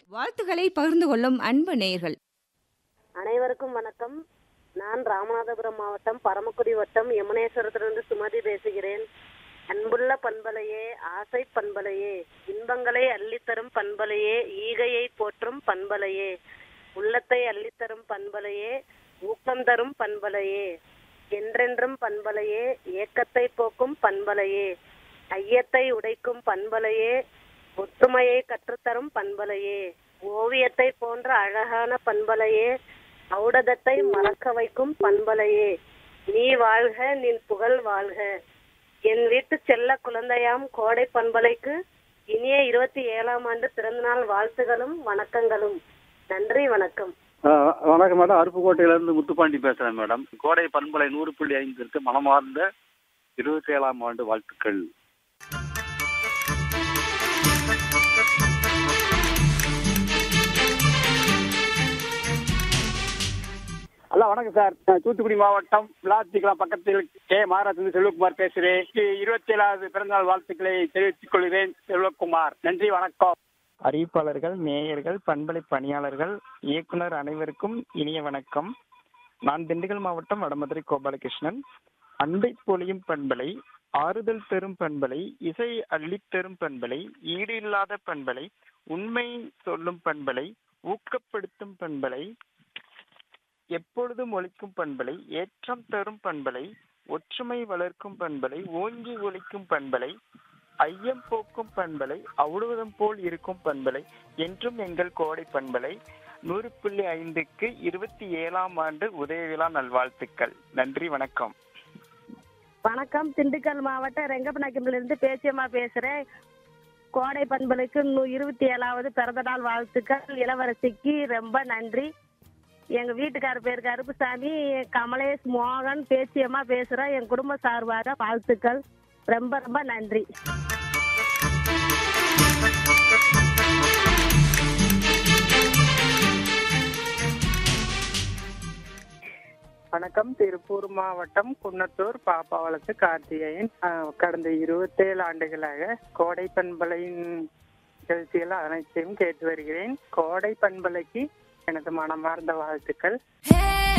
வாழ்த்துக்களை பகிர்ந்து கொள்ளும் அன்பு நேயர்கள் அனைவருக்கும் வணக்கம் நான் ராமநாதபுரம் மாவட்டம் பரமக்குடி வட்டம் யமுனேஸ்வரத்திலிருந்து சுமதி பேசுகிறேன் அன்புள்ள பண்பலையே ஆசை பண்பலையே இன்பங்களை அள்ளித்தரும் பண்பலையே ஈகையை போற்றும் பண்பலையே உள்ளத்தை அள்ளித்தரும் பண்பலையே ஊக்கம் தரும் பண்பலையே என்றென்றும் பண்பலையே ஏக்கத்தை போக்கும் பண்பலையே ஐயத்தை உடைக்கும் பண்பலையே ஒற்றுமையை கற்றுத்தரும் பண்பலையே ஓவியத்தை போன்ற அழகான பண்பலையே ஔடதத்தை மறக்க வைக்கும் பண்பலையே நீ வாழ்க நின் புகழ் வாழ்க என் வீட்டு செல்ல குழந்தையாம் கோடை பண்பலைக்கு இனிய இருபத்தி ஏழாம் ஆண்டு பிறந்தநாள் வாழ்த்துகளும் வணக்கங்களும் நன்றி வணக்கம் ஆ, வணக்கம் மேடம் அருப்புக்கோட்டையில இருந்து முத்துப்பாண்டி பேசுறேன் மேடம் கோடை பண்பலை நூறு புள்ளி ஐந்திற்கு மனமார்ந்த இருபத்தி ஏழாம் ஆண்டு வாழ்த்துக்கள் ஹலோ வணக்கம் சார் நான் தூத்துக்குடி மாவட்டம் விளாத்திக்குளம் பக்கத்தில் கே மகாராஜ் செல்வகுமார் பேசுகிறேன் இருபத்தி ஏழாவது பிறந்தநாள் வாழ்த்துக்களை தெரிவித்துக் கொள்கிறேன் செல்வகுமார் நன்றி வணக்கம் அறிவிப்பாளர்கள் மேயர்கள் பண்பலை பணியாளர்கள் இயக்குனர் அனைவருக்கும் இனிய வணக்கம் நான் திண்டுக்கல் மாவட்டம் வடமதுரை கோபாலகிருஷ்ணன் அன்பை பொழியும் பண்பலை ஆறுதல் தரும் பண்பலை இசை அள்ளித் தரும் பண்பலை ஈடு இல்லாத பண்பலை உண்மை சொல்லும் பண்பலை ஊக்கப்படுத்தும் பண்பலை எப்பொழுதும் ஒழிக்கும் பண்பலை ஏற்றம் தரும் பண்பலை ஒற்றுமை வளர்க்கும் பண்பலை ஓங்கி ஒழிக்கும் பண்பலை ஐயம் போக்கும் பண்பலை அவ்வளவுதம் போல் இருக்கும் பண்பலை என்றும் எங்கள் கோடை பண்பலை நூறு புள்ளி ஐந்துக்கு இருபத்தி ஏழாம் ஆண்டு உதய விழா நல்வாழ்த்துக்கள் நன்றி வணக்கம் வணக்கம் திண்டுக்கல் மாவட்டம் ரெங்கப்பநாயக்கம்லேருந்து பேச்சியம்மா பேசுறேன் கோடை பண்பலைக்கு நூ- இருபத்தி ஏழாவது பிறந்த நாள் வாழ்த்துக்கள் இளவரசிக்கு ரொம்ப நன்றி எங்க வீட்டுக்காரர் பேர் கருப்புசாமி கமலேஷ் மோகன் பேச்சியம்மா பேசுறேன் என் குடும்ப சார்பாக வாழ்த்துக்கள் ரொம்ப ரொம்ப நன்றி வணக்கம் திருப்பூர் மாவட்டம் குன்னத்தூர் பாப்பாவளத்து கார்த்திகேயன் ஆஹ் கடந்த இருபத்தேழு ஆண்டுகளாக கோடை பண்பலையின் நிகழ்ச்சிகள் அனைத்தையும் கேட்டு வருகிறேன் கோடை பண்பலைக்கு எனது மனமார்ந்த வாழ்த்துக்கள் Hey,